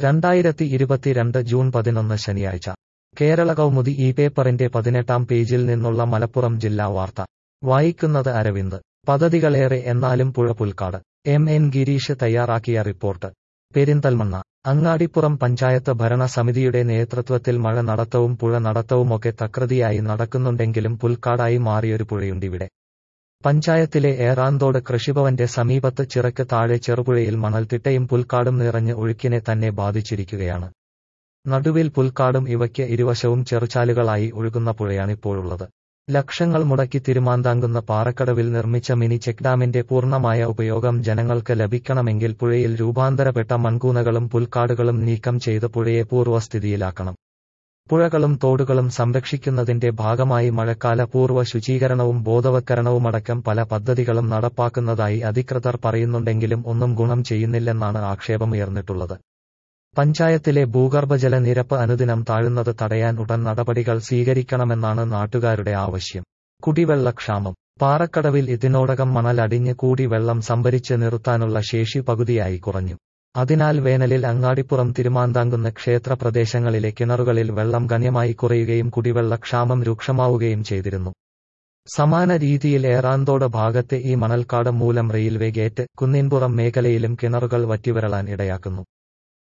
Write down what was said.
രണ്ടായിരത്തി ഇരുപത്തിരണ്ട് ജൂൺ പതിനൊന്ന് ശനിയാഴ്ച കേരള കൗമുദി ഈ പേപ്പറിന്റെ പതിനെട്ടാം പേജിൽ നിന്നുള്ള മലപ്പുറം ജില്ലാ വാർത്ത വായിക്കുന്നത് അരവിന്ദ് പദ്ധതികളേറെ എന്നാലും പുഴ പുൽക്കാട് എം എൻ ഗിരീഷ് തയ്യാറാക്കിയ റിപ്പോർട്ട് പെരിന്തൽമണ്ണ അങ്ങാടിപ്പുറം പഞ്ചായത്ത് ഭരണ സമിതിയുടെ നേതൃത്വത്തിൽ മഴ നടത്തവും പുഴ നടത്തവുമൊക്കെ തകൃതിയായി നടക്കുന്നുണ്ടെങ്കിലും പുൽക്കാടായി മാറിയൊരു പുഴയുണ്ടിവിടെ പഞ്ചായത്തിലെ ഏറാന്തോട് കൃഷിഭവന്റെ സമീപത്ത് ചിറക്ക് താഴെ ചെറുപുഴയിൽ മണൽത്തിട്ടയും പുൽക്കാടും നിറഞ്ഞ് ഒഴുക്കിനെ തന്നെ ബാധിച്ചിരിക്കുകയാണ് നടുവിൽ പുൽക്കാടും ഇവയ്ക്ക് ഇരുവശവും ചെറുചാലുകളായി ഒഴുകുന്ന പുഴയാണിപ്പോഴുള്ളത് ലക്ഷങ്ങൾ മുടക്കി തിരുമാന്താങ്കുന്ന പാറക്കടവിൽ നിർമ്മിച്ച മിനി ചെക്ക് ഡാമിന്റെ പൂർണ്ണമായ ഉപയോഗം ജനങ്ങൾക്ക് ലഭിക്കണമെങ്കിൽ പുഴയിൽ രൂപാന്തരപ്പെട്ട മൺകൂനകളും പുൽക്കാടുകളും നീക്കം ചെയ്ത് പുഴയെ പൂർവ്വസ്ഥിതിയിലാക്കണം പുഴകളും തോടുകളും സംരക്ഷിക്കുന്നതിന്റെ ഭാഗമായി മഴക്കാല പൂർവ്വ ശുചീകരണവും ബോധവത്കരണവുമടക്കം പല പദ്ധതികളും നടപ്പാക്കുന്നതായി അധികൃതർ പറയുന്നുണ്ടെങ്കിലും ഒന്നും ഗുണം ചെയ്യുന്നില്ലെന്നാണ് ആക്ഷേപമുയർന്നിട്ടുള്ളത് പഞ്ചായത്തിലെ ഭൂഗർഭജല നിരപ്പ് അനുദിനം താഴുന്നത് തടയാൻ ഉടൻ നടപടികൾ സ്വീകരിക്കണമെന്നാണ് നാട്ടുകാരുടെ ആവശ്യം കുടിവെള്ളക്ഷാമം പാറക്കടവിൽ ഇതിനോടകം മണൽ അടിഞ്ഞ് കൂടി വെള്ളം സംഭരിച്ച് നിർത്താനുള്ള ശേഷി പകുതിയായി കുറഞ്ഞു അതിനാൽ വേനലിൽ അങ്ങാടിപ്പുറം തിരുമാന്താങ്കുന്ന ക്ഷേത്ര പ്രദേശങ്ങളിലെ കിണറുകളിൽ വെള്ളം ഗണ്യമായി കുറയുകയും കുടിവെള്ളക്ഷാമം രൂക്ഷമാവുകയും ചെയ്തിരുന്നു സമാന രീതിയിൽ ഏറാന്തോട് ഭാഗത്തെ ഈ മണൽക്കാട് മൂലം റെയിൽവേ ഗേറ്റ് കുന്നിൻപുറം മേഖലയിലും കിണറുകൾ വറ്റിവരളാൻ ഇടയാക്കുന്നു